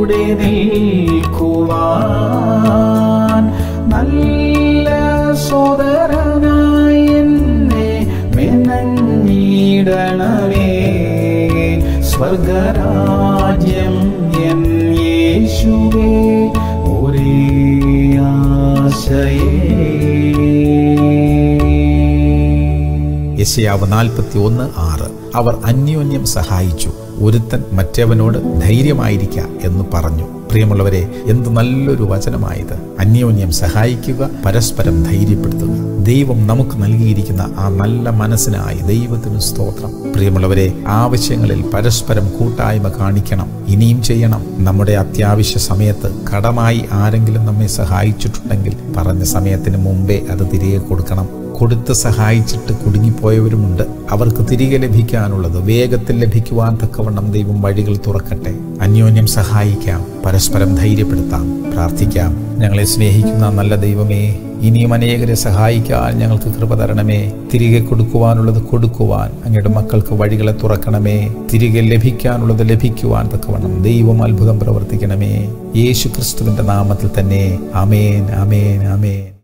കൂടെ നിൽക്കുവാൻ നല്ല സോദരനായി എന്നെ മെനഞ്ഞിടണമേ സ്വർഗരാജ്യം എൻ യേശുവേ ഒരേ ആശയേ യശയാവ് നാൽപ്പത്തി ഒന്ന് ആറ് അവർ അന്യോന്യം സഹായിച്ചു ഒരുത്തൻ മറ്റവനോട് ധൈര്യമായിരിക്ക എന്ന് പറഞ്ഞു പ്രിയമുള്ളവരെ എന്ത് നല്ലൊരു വചനമായത് അന്യോന്യം സഹായിക്കുക പരസ്പരം ധൈര്യപ്പെടുത്തുക ദൈവം നമുക്ക് നൽകിയിരിക്കുന്ന ആ നല്ല മനസ്സിനായി ദൈവത്തിന് സ്തോത്രം പ്രിയമുള്ളവരെ ആവശ്യങ്ങളിൽ പരസ്പരം കൂട്ടായ്മ കാണിക്കണം ഇനിയും ചെയ്യണം നമ്മുടെ അത്യാവശ്യ സമയത്ത് കടമായി ആരെങ്കിലും നമ്മെ സഹായിച്ചിട്ടുണ്ടെങ്കിൽ പറഞ്ഞ സമയത്തിന് മുമ്പേ അത് തിരികെ കൊടുക്കണം കൊടുത്ത് സഹായിച്ചിട്ട് കുടുങ്ങിപ്പോയവരുമുണ്ട് അവർക്ക് തിരികെ ലഭിക്കാനുള്ളത് വേഗത്തിൽ ലഭിക്കുവാൻ തക്കവണ്ണം ദൈവം വഴികൾ തുറക്കട്ടെ അന്യോന്യം സഹായിക്കാം പരസ്പരം ധൈര്യപ്പെടുത്താം പ്രാർത്ഥിക്കാം ഞങ്ങളെ സ്നേഹിക്കുന്ന നല്ല ദൈവമേ ഇനിയും അനേകരെ സഹായിക്കാൻ ഞങ്ങൾക്ക് കൃപ തരണമേ തിരികെ കൊടുക്കുവാനുള്ളത് കൊടുക്കുവാൻ അങ്ങയുടെ മക്കൾക്ക് വഴികളെ തുറക്കണമേ തിരികെ ലഭിക്കാനുള്ളത് ലഭിക്കുവാൻ തക്കവണ്ണം ദൈവം അത്ഭുതം പ്രവർത്തിക്കണമേ യേശു ക്രിസ്തുവിന്റെ നാമത്തിൽ തന്നെ അമേൻ അമേൻ അമേൻ